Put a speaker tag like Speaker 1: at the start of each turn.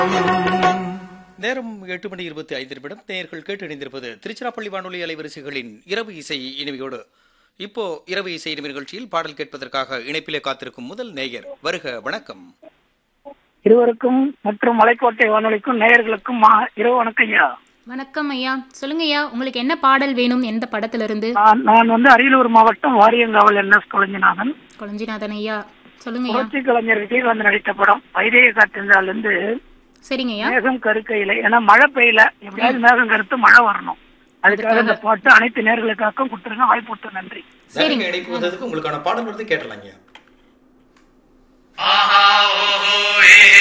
Speaker 1: நேரம் எட்டு மணி இருபத்தி ஐந்து நிமிடம் நேயர்கள் கேட்டு இணைந்திருப்பது திருச்சிராப்பள்ளி வானொலி அலைவரிசைகளின் இரவு இசை இனிமையோடு இப்போ இரவு இசை இனிமை நிகழ்ச்சியில் பாடல் கேட்பதற்காக இணைப்பிலே காத்திருக்கும் முதல் நேயர் வருக வணக்கம்
Speaker 2: இருவருக்கும் மற்றும் மலைக்கோட்டை வானொலிக்கும் நேயர்களுக்கும் மா- இரவு வணக்கம் ஐயா
Speaker 3: வணக்கம் ஐயா சொல்லுங்க ஐயா உங்களுக்கு என்ன பாடல் வேணும் எந்த படத்துல இருந்து
Speaker 2: நான் நான் வந்து அரியலூர் மாவட்டம் வாரியங்காவல் என் எஸ் கொளஞ்சிநாதன்
Speaker 3: கொளஞ்சிநாதன் ஐயா சொல்லுங்க ஐயா
Speaker 2: புரட்சி கலைஞர் விஜயகாந்த் நடித்த படம் வைதேக காற்றிருந்தால் இருந்து
Speaker 3: சரிங்க ஐயா
Speaker 2: மேகம் கருக்கையில ஏன்னா மழை பெய்யல எப்படியாவது மேகம் கருத்து மழை வரணும் அதுக்காக இந்த பாட்டு அனைத்து நேர்களுக்காகவும் கொடுத்துருங்க வாய்ப்பு நன்றி
Speaker 1: சரிங்க இணைப்பு வந்ததுக்கு உங்களுக்கான பாடல் வந்து கேட்டலாங்க
Speaker 4: ஆஹா ஓஹோ ஏ